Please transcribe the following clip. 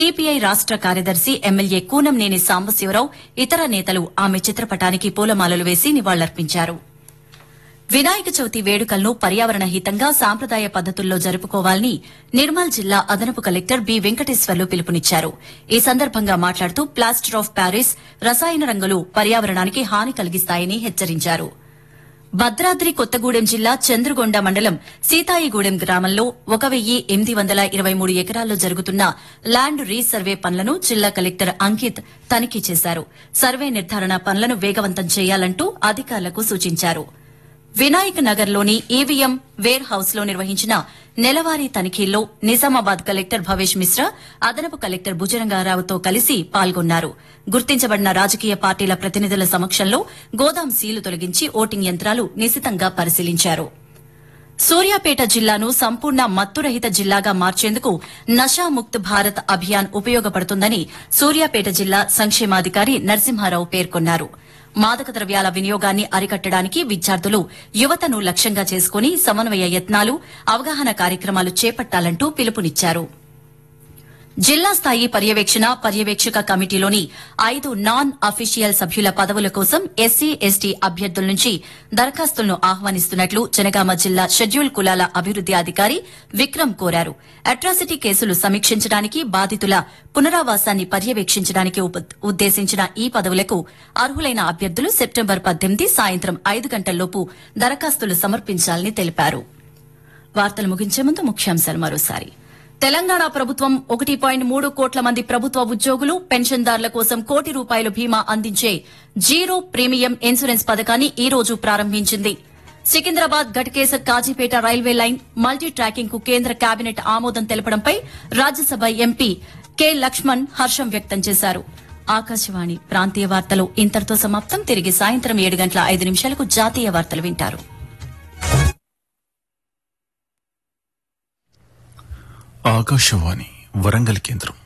CPI రాష్ట కార్యదర్శి MLA Kunamneni Sambasivarao ఇతర నేతలు ఆమె చిత్రపటానికి పూలమాలలు వేసి నివాళులర్పించారు వినాయక చవితి వేడుకలను పర్యావరణ హితంగా సాంప్రదాయ పద్దతుల్లో జరుపుకోవాలని నిర్మల్ జిల్లా అదనపు కలెక్టర్ బి వెంకటేశ్వర్లు పిలుపునిచ్చారు ఈ సందర్భంగా మాట్లాడుతూ ప్లాస్టర్ ఆఫ్ ప్యారిస్ రసాయన రంగులు పర్యావరణానికి హాని కలిగిస్తాయని హెచ్చరించారు భద్రాద్రి కొత్తగూడెం జిల్లా చంద్రగొండ మండలం సీతాయిగూడెం గ్రామంలో ఒక వెయ్యి ఎనిమిది వందల ఇరవై మూడు ఎకరాల్లో జరుగుతున్న ల్యాండ్ రీసర్వే పనులను జిల్లా కలెక్టర్ అంకిత్ తనిఖీ చేశారు సర్వే నిర్ధారణ పనులను వేగవంతం చేయాలంటూ అధికారులకు సూచించారు వినాయక్ నగర్లోని ఈవీఎం వేర్ హౌస్ లో నిర్వహించిన నెలవారీ తనిఖీల్లో నిజామాబాద్ కలెక్టర్ భవేష్ మిశ్రా అదనపు కలెక్టర్ భుజరంగారావుతో కలిసి పాల్గొన్నారు గుర్తించబడిన రాజకీయ పార్టీల ప్రతినిధుల సమక్షంలో గోదాం సీలు తొలగించి ఓటింగ్ యంత్రాలు నిశితంగా పరిశీలించారు సూర్యాపేట జిల్లాను సంపూర్ణ మత్తురహిత జిల్లాగా మార్చేందుకు నషాముక్త్ భారత్ అభియాన్ ఉపయోగపడుతుందని సూర్యాపేట జిల్లా సంక్షేమాధికారి నరసింహారావు పేర్కొన్నారు మాదక ద్రవ్యాల వినియోగాన్ని అరికట్టడానికి విద్యార్థులు యువతను లక్ష్యంగా చేసుకుని సమన్వయ యత్నాలు అవగాహన కార్యక్రమాలు చేపట్టాలంటూ పిలుపునిచ్చారు జిల్లా స్థాయి పర్యవేక్షణ పర్యవేక్షక కమిటీలోని ఐదు నాన్ అఫీషియల్ సభ్యుల పదవుల కోసం ఎస్సీ ఎస్టీ అభ్యర్థుల నుంచి దరఖాస్తులను ఆహ్వానిస్తున్నట్లు జనగామ జిల్లా షెడ్యూల్ కులాల అభివృద్ది అధికారి విక్రమ్ కోరారు అట్రాసిటీ కేసులు సమీక్షించడానికి బాధితుల పునరావాసాన్ని పర్యవేక్షించడానికి ఉప- ఉద్దేశించిన ఈ పదవులకు అర్హులైన అభ్యర్థులు సెప్టెంబర్ పద్దెనిమిది సాయంత్రం ఐదు గంటల్లోపు దరఖాస్తులు సమర్పించాలని తెలిపారు వార్తలు ముగించే ముందు ముఖ్యాంశాలు మరోసారి తెలంగాణ ప్రభుత్వం ఒకటి పాయింట్ మూడు కోట్ల మంది ప్రభుత్వ ఉద్యోగులు పెన్షన్దారుల కోసం కోటి రూపాయల బీమా అందించే జీరో ప్రీమియం ఇన్సూరెన్స్ పథకాన్ని ఈ రోజు ప్రారంభించింది Secunderabad గట్కేస Kazipet railway line multi tracking కు కేంద్ర కేబినెట్ ఆమోదం తెలపడంపై రాజ్యసభ ఎంపీ కె లక్ష్మణ్ హర్షం వ్యక్తం చేశారు ఆకాశవాణి ప్రాంతీయ వార్తలు ఇంతటితో సమాప్తం తిరిగి సాయంత్రం ఏడు గంటల ఐదు నిమిషాలకు జాతీయ వార్తలు వింటారు ఆకాశవాణి వరంగల్ కేంద్రం